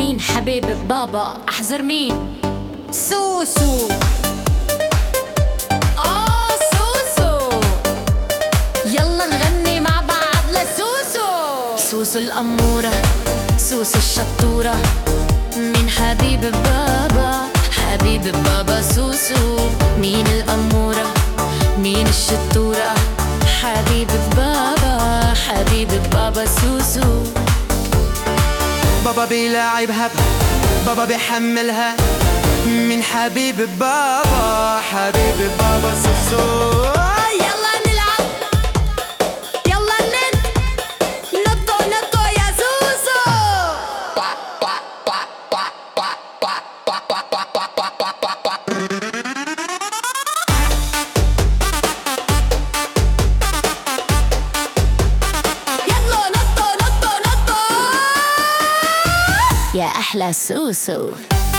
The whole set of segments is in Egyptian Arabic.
مين حبيب بابا احذر مين سوسو آه سوسو يلا نغني مع بعض لسوسو سوسو الأمورة سوسو الشطورة مين حبيب بابا حبيب بابا سوسو مين الأمورة مين الشطورة حبيب بابا حبيب بابا سوسو بابا بيلاعبها بابا بيحملها من حبيب بابا حبيب بابا سوسو يلا نلعب يلا نن نطو نطو يا زوزو يلا نطو نطو نطو يا أحلى سوسو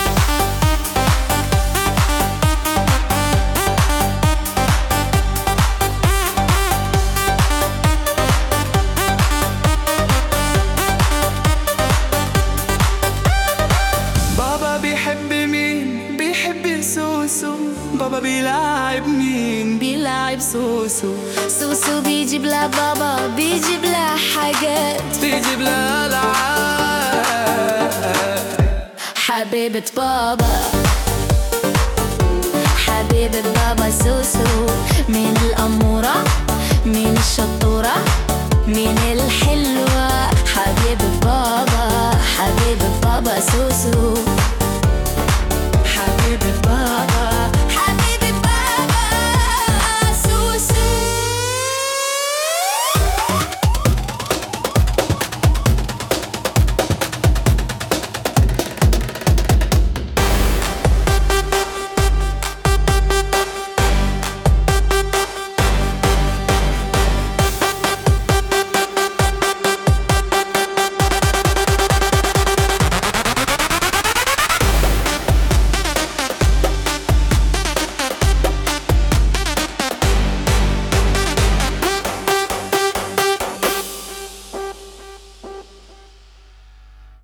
بابا بيحب مين بيحب سوسو بابا بيلاعب مين بيلاعب سوسو سوسو بيجيب لا بابا بيجيب لا حاجات بيجيب لها العاب حبيبة بابا حبيبة بابا سوسو مين الأمورة مين الشطورة مين الحلوة حبيبة بابا حبيبة بابا سوسو